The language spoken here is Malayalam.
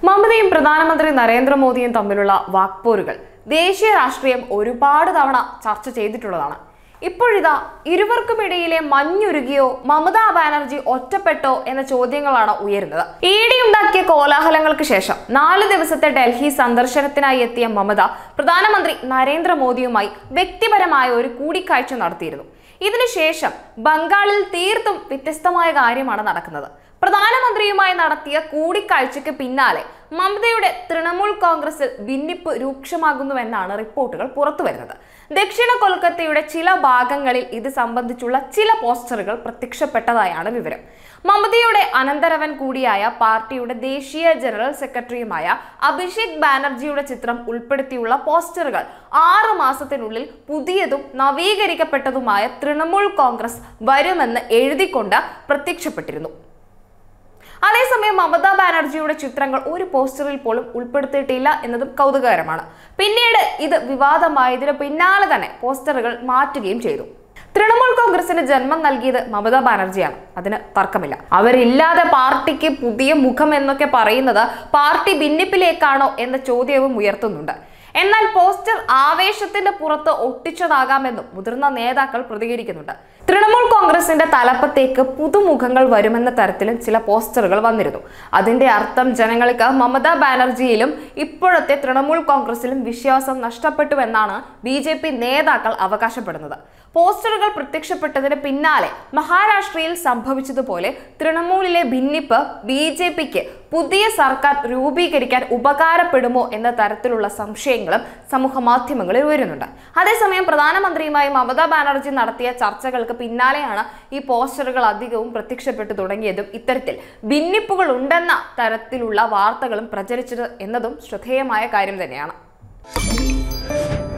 മമതയും പ്രധാനമന്ത്രി നരേന്ദ്രമോദിയും തമ്മിലുള്ള വാക്പോരുകൾ ദേശീയ രാഷ്ട്രീയം ഒരുപാട് തവണ ചർച്ച ചെയ്തിട്ടുള്ളതാണ് ഇപ്പോഴിതാ ഇരുവർക്കുമിടയിലെ മഞ്ഞുരുകിയോ മമതാ ബാനർജി ഒറ്റപ്പെട്ടോ എന്ന ചോദ്യങ്ങളാണ് ഉയരുന്നത് ഇ ഡി ഉണ്ടാക്കിയ കോലാഹലങ്ങൾക്ക് ശേഷം നാല് ദിവസത്തെ ഡൽഹി സന്ദർശനത്തിനായി എത്തിയ മമത പ്രധാനമന്ത്രി നരേന്ദ്രമോദിയുമായി വ്യക്തിപരമായ ഒരു കൂടിക്കാഴ്ച നടത്തിയിരുന്നു ഇതിനുശേഷം ബംഗാളിൽ തീർത്തും വ്യത്യസ്തമായ കാര്യമാണ് നടക്കുന്നത് പ്രധാനമന്ത്രിയുമായി നടത്തിയ കൂടിക്കാഴ്ചയ്ക്ക് പിന്നാലെ മമതയുടെ തൃണമൂൽ കോൺഗ്രസിൽ ഭിന്നിപ്പ് രൂക്ഷമാകുന്നുവെന്നാണ് റിപ്പോർട്ടുകൾ പുറത്തുവരുന്നത് ദക്ഷിണ കൊൽക്കത്തയുടെ ചില ഭാഗങ്ങളിൽ ഇത് സംബന്ധിച്ചുള്ള ചില പോസ്റ്ററുകൾ പ്രത്യക്ഷപ്പെട്ടതായാണ് വിവരം മമതയുടെ അനന്തരവൻ കൂടിയായ പാർട്ടിയുടെ ദേശീയ ജനറൽ സെക്രട്ടറിയുമായ അഭിഷേക് ബാനർജിയുടെ ചിത്രം ഉൾപ്പെടുത്തിയുള്ള പോസ്റ്ററുകൾ ആറ് മാസത്തിനുള്ളിൽ പുതിയതും നവീകരിക്കപ്പെട്ടതുമായ തൃണമൂൽ കോൺഗ്രസ് വരുമെന്ന് എഴുതിക്കൊണ്ട് പ്രത്യക്ഷപ്പെട്ടിരുന്നു അതേസമയം മമതാ ബാനർജിയുടെ ചിത്രങ്ങൾ ഒരു പോസ്റ്ററിൽ പോലും ഉൾപ്പെടുത്തിയിട്ടില്ല എന്നതും കൗതുകകരമാണ് പിന്നീട് ഇത് വിവാദമായതിനു പിന്നാലെ തന്നെ പോസ്റ്ററുകൾ മാറ്റുകയും ചെയ്തു തൃണമൂൽ കോൺഗ്രസിന് ജന്മം നൽകിയത് മമതാ ബാനർജിയാണ് അതിന് തർക്കമില്ല അവരില്ലാതെ പാർട്ടിക്ക് പുതിയ മുഖം എന്നൊക്കെ പറയുന്നത് പാർട്ടി ഭിന്നിപ്പിലേക്കാണോ എന്ന ചോദ്യവും ഉയർത്തുന്നുണ്ട് എന്നാൽ പോസ്റ്റർ ആവേശത്തിന്റെ പുറത്ത് ഒട്ടിച്ചതാകാമെന്നും മുതിർന്ന നേതാക്കൾ പ്രതികരിക്കുന്നുണ്ട് തൃണമൂൽ കോൺഗ്രസിന്റെ തലപ്പത്തേക്ക് പുതുമുഖങ്ങൾ വരുമെന്ന തരത്തിലും ചില പോസ്റ്ററുകൾ വന്നിരുന്നു അതിന്റെ അർത്ഥം ജനങ്ങൾക്ക് മമതാ ബാനർജിയിലും ഇപ്പോഴത്തെ തൃണമൂൽ കോൺഗ്രസിലും വിശ്വാസം നഷ്ടപ്പെട്ടുവെന്നാണ് ബി ജെ പി നേതാക്കൾ അവകാശപ്പെടുന്നത് പോസ്റ്ററുകൾ പ്രത്യക്ഷപ്പെട്ടതിന് പിന്നാലെ മഹാരാഷ്ട്രയിൽ സംഭവിച്ചതുപോലെ തൃണമൂലിലെ ഭിന്നിപ്പ് ബി ജെ പിക്ക് പുതിയ സർക്കാർ രൂപീകരിക്കാൻ ഉപകാരപ്പെടുമോ എന്ന തരത്തിലുള്ള സംശയങ്ങളും സമൂഹ മാധ്യമങ്ങളിൽ ഉയരുന്നുണ്ട് അതേസമയം പ്രധാനമന്ത്രിയുമായി മമതാ ബാനർജി നടത്തിയ ചർച്ചകൾക്ക് പിന്നാലെയാണ് ഈ പോസ്റ്ററുകൾ അധികവും പ്രത്യക്ഷപ്പെട്ടു തുടങ്ങിയതും ഇത്തരത്തിൽ ഭിന്നിപ്പുകൾ ഉണ്ടെന്ന തരത്തിലുള്ള വാർത്തകളും പ്രചരിച്ചത് എന്നതും ശ്രദ്ധേയമായ കാര്യം തന്നെയാണ്